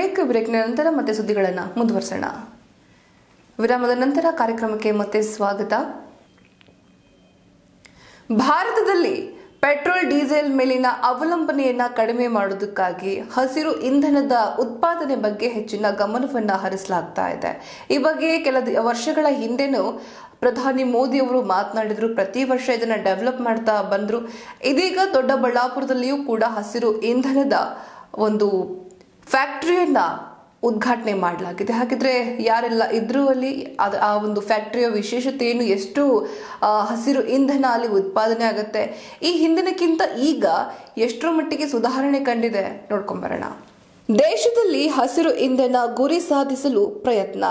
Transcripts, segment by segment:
break ಬ್ರೇಕ್ನ ನಂತರ ಮತ್ತೆ ಸುದ್ದಿಗಳನ್ನು ಮುಂದುವರಿಸೋಣ ವಿರಾಮದ ನಂತರ ಕಾರ್ಯಕ್ರಮಕ್ಕೆ ಮತ್ತೆ ಸ್ವಾಗತ ಭಾರತದಲ್ಲಿ ಪೆಟ್ರೋಲ್ ಡೀಸೆಲ್ ಮೇಲಿನ ಅವಲಂಬನೆಯನ್ನ ಕಡಿಮೆ ಮಾಡುವುದಕ್ಕಾಗಿ ಹಸಿರು ಇಂಧನದ ಉತ್ಪಾದನೆ ಬಗ್ಗೆ ಹೆಚ್ಚಿನ ಗಮನವನ್ನ ಹರಿಸಲಾಗ್ತಾ ಇದೆ ಈ ಬಗ್ಗೆ ಕೆಲ ದಿ- ವರ್ಷಗಳ ಹಿಂದೆನೂ ಪ್ರಧಾನಿ ಮೋದಿ ಅವರು ಮಾತನಾಡಿದ್ರು ಪ್ರತಿ ವರ್ಷ ಇದನ್ನ ಡೆವಲಪ್ ಮಾಡ್ತಾ ಬಂದ್ರು ಇದೀಗ ದೊಡ್ಡಬಳ್ಳಾಪುರದಲ್ಲಿಯೂ ಕೂಡ ಹಸಿರು ಇಂಧನದ ಒಂದು ಫ್ಯಾಕ್ಟರಿಯನ್ನ ಉದ್ಘಾಟನೆ ಮಾಡಲಾಗಿದೆ ಹಾಗಿದ್ರೆ ಯಾರೆಲ್ಲ ಇದ್ರು ಅಲ್ಲಿ ಅದ್ ಆ ಒಂದು ಫ್ಯಾಕ್ಟರಿಯ ವಿಶೇಷತೆ ಏನು ಎಷ್ಟು ಆ, ಹಸಿರು ಇಂಧನ ಅಲ್ಲಿ ಉತ್ಪಾದನೆ ಆಗುತ್ತೆ ಈ ಹಿಂದಿನಕ್ಕಿಂತ ಈಗ ಎಷ್ಟರ ಮಟ್ಟಿಗೆ ಸುಧಾರಣೆ ಕಂಡಿದೆ ನೋಡ್ಕೊಂಬರೋಣ ದೇಶದಲ್ಲಿ ಹಸಿರು ಇಂಧನ ಗುರಿ ಸಾಧಿಸಲು ಪ್ರಯತ್ನ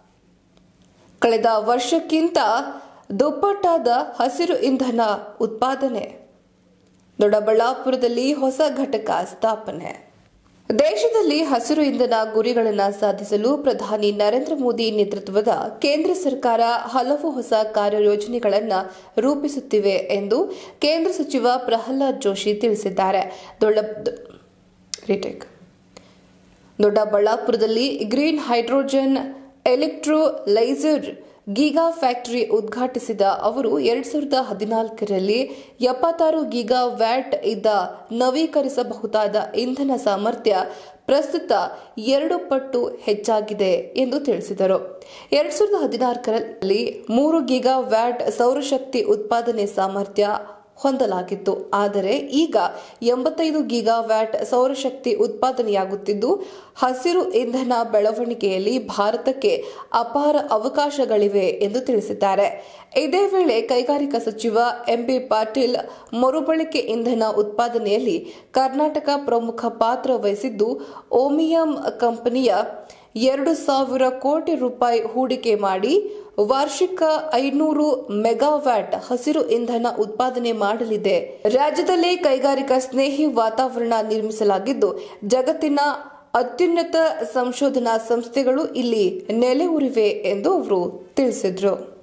ಕಳೆದ ವರ್ಷಕ್ಕಿಂತ ದುಪ್ಪಟ್ಟಾದ ಹಸಿರು ಇಂಧನ ಉತ್ಪಾದನೆ ದೊಡ್ಡಬಳ್ಳಾಪುರದಲ್ಲಿ ಹೊಸ ಘಟಕ ಸ್ಥಾಪನೆ ದೇಶದಲ್ಲಿ ಹಸಿರು ಇಂಧನ ಗುರಿಗಳನ್ನು ಸಾಧಿಸಲು ಪ್ರಧಾನಿ ನರೇಂದ್ರ ಮೋದಿ ನೇತೃತ್ವದ ಕೇಂದ್ರ ಸರ್ಕಾರ ಹಲವು ಹೊಸ ಕಾರ್ಯಯೋಜನೆಗಳನ್ನು ರೂಪಿಸುತ್ತಿವೆ ಎಂದು ಕೇಂದ್ರ ಸಚಿವ ಪ್ರಹ್ಲಾದ್ ಜೋಶಿ ತಿಳಿಸಿದ್ದಾರೆ ದೊಡ್ಡ ರಿಟೇಕ್ ದೊಡ್ಡಬಳ್ಳಾಪುರದಲ್ಲಿ green hydrogen electrolyser giga factory ಉದ್ಘಾಟಿಸಿದ ಅವರು ಎರಡ್ ಸಾವಿರದ ಹದಿನಾಲ್ಕರಲ್ಲಿ ಎಪ್ಪತ್ತಾರು ಗೀಗಾ ವ್ಯಾಟ್ ಇದ್ದ ನವೀಕರಿಸಬಹುದಾದ ಇಂಧನ ಸಾಮರ್ಥ್ಯ ಪ್ರಸ್ತುತ ಎರಡು ಪಟ್ಟು ಹೆಚ್ಚಾಗಿದೆ ಎಂದು ತಿಳಿಸಿದರು ಎರಡ್ ಸಾವಿರದ ಹದಿನಾಲ್ಕರಲ್ಲಿ ಮೂರು ಗೀಗಾ ವ್ಯಾಟ್ ಸೌರಶಕ್ತಿ ಉತ್ಪಾದನೆ ಸಾಮರ್ಥ್ಯ ಹೊಂದಲಾಗಿತ್ತು ಆದರೆ ಈಗ ಎಂಬತ್ತೈದು ಗೀಗಾವ್ಯಾಟ್ ಸೌರಶಕ್ತಿ ಉತ್ಪಾದನೆಯಾಗುತ್ತಿದ್ದು ಹಸಿರು ಇಂಧನ ಬೆಳವಣಿಗೆಯಲ್ಲಿ ಭಾರತಕ್ಕೆ ಅಪಾರ ಅವಕಾಶಗಳಿವೆ ಎಂದು ತಿಳಿಸಿದ್ದಾರೆ ಇದೇ ವೇಳೆ ಕೈಗಾರಿಕಾ ಸಚಿವ ಎಂಬಿ ಪಾಟೀಲ್ ಮರುಬಳಕೆ ಇಂಧನ ಉತ್ಪಾದನೆಯಲ್ಲಿ ಕರ್ನಾಟಕ ಪ್ರಮುಖ ಪಾತ್ರ ವಹಿಸಿದ್ದು ಓಮಿಯಂ ಕಂಪನಿಯ ಎರಡು ಸಾವಿರ ಕೋಟಿ ರೂಪಾಯಿ ಹೂಡಿಕೆ ಮಾಡಿ ವಾರ್ಷಿಕ ಐನೂರು ಮೆಗಾವ್ಯಾಟ್ ಹಸಿರು ಇಂಧನ ಉತ್ಪಾದನೆ ಮಾಡಲಿದೆ ರಾಜ್ಯದಲ್ಲಿ ಕೈಗಾರಿಕಾ ಸ್ನೇಹಿ ವಾತಾವರಣ ನಿರ್ಮಿಸಲಾಗಿದ್ದು ಜಗತ್ತಿನ ಅತ್ಯುನ್ನತ ಸಂಶೋಧನಾ ಸಂಸ್ಥೆಗಳು ಇಲ್ಲಿ ನೆಲೆ ಊರಿವೆ ಎಂದು ಅವರು ತಿಳಿಸಿದ್ರು